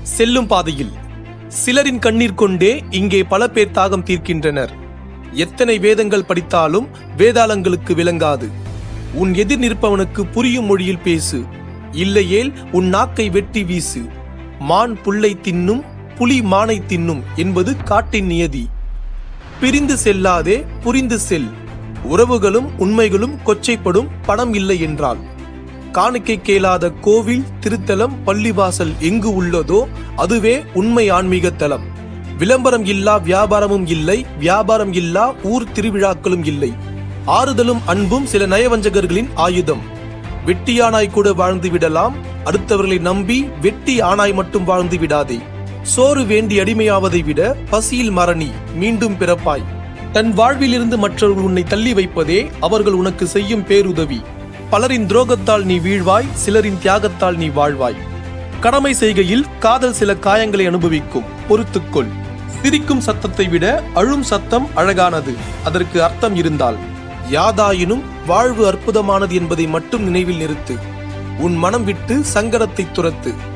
செல்லும் பாதையில் சிலரின் கண்ணீர் கொண்டே இங்கே பல பேர் தாகம் தீர்க்கின்றனர் எத்தனை வேதங்கள் படித்தாலும் வேதாளங்களுக்கு விளங்காது உன் எதிர் நிற்பவனுக்கு புரியும் மொழியில் பேசு இல்லையேல் உன் நாக்கை வெட்டி வீசு மான் புல்லை தின்னும் புலி மானை தின்னும் என்பது காட்டின் நியதி பிரிந்து செல்லாதே புரிந்து செல் உறவுகளும் உண்மைகளும் கொச்சைப்படும் பணம் இல்லை என்றால் காணிக்கை கேளாத கோவில் திருத்தலம் பள்ளிவாசல் எங்கு உள்ளதோ அதுவே உண்மை ஆன்மீக தலம் விளம்பரம் இல்லா வியாபாரமும் இல்லை வியாபாரம் இல்லா ஊர் திருவிழாக்களும் இல்லை ஆறுதலும் அன்பும் சில நயவஞ்சகர்களின் ஆயுதம் வெட்டியானாய் கூட வாழ்ந்து விடலாம் அடுத்தவர்களை நம்பி வெட்டி ஆனாய் மட்டும் வாழ்ந்து விடாதே சோறு வேண்டி அடிமையாவதை விட பசியில் மரணி மீண்டும் பிறப்பாய் தன் வாழ்விலிருந்து மற்றவர்கள் உன்னை தள்ளி வைப்பதே அவர்கள் உனக்கு செய்யும் பேருதவி பலரின் துரோகத்தால் நீ வீழ்வாய் சிலரின் தியாகத்தால் நீ வாழ்வாய் கடமை செய்கையில் காதல் சில காயங்களை அனுபவிக்கும் பொறுத்துக்கொள் சிரிக்கும் சத்தத்தை விட அழும் சத்தம் அழகானது அதற்கு அர்த்தம் இருந்தால் யாதாயினும் வாழ்வு அற்புதமானது என்பதை மட்டும் நினைவில் நிறுத்து உன் மனம் விட்டு சங்கடத்தை துரத்து